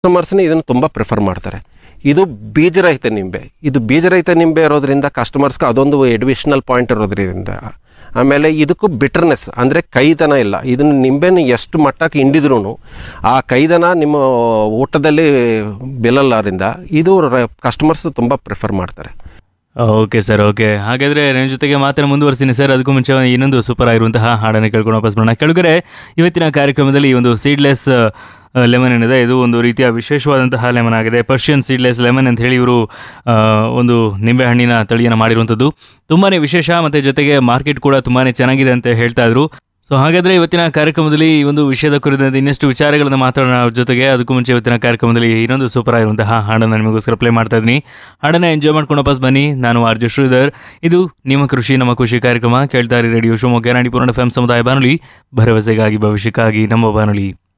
ಕಸ್ಟಮರ್ಸ್ನ ಇದನ್ನು ತುಂಬ ಪ್ರಿಫರ್ ಮಾಡ್ತಾರೆ ಇದು ಬೀಜರಹಿತ ನಿಂಬೆ ಇದು ಬೀಜರಹಿತ ನಿಂಬೆ ಇರೋದ್ರಿಂದ ಕಸ್ಟಮರ್ಸ್ಗೆ ಅದೊಂದು ಎಡಿಷನಲ್ ಪಾಯಿಂಟ್ ಇರೋದ್ರಿಂದ ಆಮೇಲೆ ಇದಕ್ಕೂ ಬಿಟರ್ನೆಸ್ ಅಂದರೆ ಕೈದನ ಇಲ್ಲ ಇದನ್ನು ನಿಂಬೆನ ಎಷ್ಟು ಮಟ್ಟಕ್ಕೆ ಹಿಂಡಿದ್ರೂ ಆ ಕೈದನ ನಿಮ್ಮ ಊಟದಲ್ಲಿ ಬೀಳಲ್ಲಾರಿಂದ ಇದು ಕಸ್ಟಮರ್ಸ್ ತುಂಬ ಪ್ರಿಫರ್ ಮಾಡ್ತಾರೆ ಓಕೆ ಸರ್ ಓಕೆ ಹಾಗಾದ್ರೆ ನಿಮ್ಮ ಜೊತೆಗೆ ಮಾತನ್ನು ಮುಂದುವರಿಸ್ತೀನಿ ಸರ್ ಅದಕ್ಕೂ ಮುಂಚೆ ಇನ್ನೊಂದು ಸೂಪರ್ ಆಗಿರುವಂತಹ ಹಾಡನ್ನು ಕೇಳ್ಕೊಂಡು ವಾಪಸ್ ಬರೋಣ ಕೆಳಗರೆ ಇವತ್ತಿನ ಕಾರ್ಯಕ್ರಮದಲ್ಲಿ ಈ ಒಂದು ಸೀಡ್ಲೆಸ್ ಲೆಮನ್ ಏನಿದೆ ಇದು ಒಂದು ರೀತಿಯ ವಿಶೇಷವಾದಂತಹ ಲೆಮನ್ ಆಗಿದೆ ಪರ್ಷಿಯನ್ ಸೀಡ್ಲೆಸ್ ಲೆಮನ್ ಅಂತ ಹೇಳಿ ಇವರು ಆ, ಒಂದು ನಿಂಬೆಹಣ್ಣಿನ ತಳಿಯನ್ನು ಮಾಡಿರುವಂಥದ್ದು ತುಂಬಾ ವಿಶೇಷ ಮತ್ತು ಜೊತೆಗೆ ಮಾರ್ಕೆಟ್ ಕೂಡ ತುಂಬಾ ಚೆನ್ನಾಗಿದೆ ಅಂತ ಹೇಳ್ತಾ ಇದ್ರು ಸೊ ಹಾಗಾದ್ರೆ ಇವತ್ತಿನ ಕಾರ್ಯಕ್ರಮದಲ್ಲಿ ಈ ಒಂದು ವಿಷಯದ ಕುರಿತಂತೆ ಇನ್ನಷ್ಟು ವಿಚಾರಗಳನ್ನು ಮಾತಾಡೋಣ ಅವ್ರ ಜೊತೆಗೆ ಅದಕ್ಕೂ ಮುಂಚೆ ಇವತ್ತಿನ ಕಾರ್ಯಕ್ರಮದಲ್ಲಿ ಇನ್ನೊಂದು ಸೂಪರ್ ಆಗಿರುವಂತಹ ಹಾಡನ್ನು ನಿಮಗೋಸ್ಕರ ಪ್ಲೇ ಮಾಡ್ತಾ ಇದ್ದೀನಿ ಹಾಡನ್ನು ಎಂಜಾಯ್ ಮಾಡ್ಕೊಂಡು ವಾಪಸ್ ಬನ್ನಿ ನಾನು ಆರ್ ಜೆ ಶ್ರೀಧರ್ ಇದು ನಿಮ್ಮ ಕೃಷಿ ನಮ್ಮ ಖುಷಿ ಕಾರ್ಯಕ್ರಮ ಕೇಳ್ತಾ ಇರಿ ರೇಡಿಯೋ ಶಿವಮೊಗ್ಗ ನಾಡಿ ಪೂರ್ಣ ಎಫ್ ಸಮುದಾಯ ಬಾನುಲಿ ಭರವಸೆಗಾಗಿ ಭವಿಷ್ಯಕ್ಕಾಗಿ ನಮ್ಮ ಬಾನುಲಿ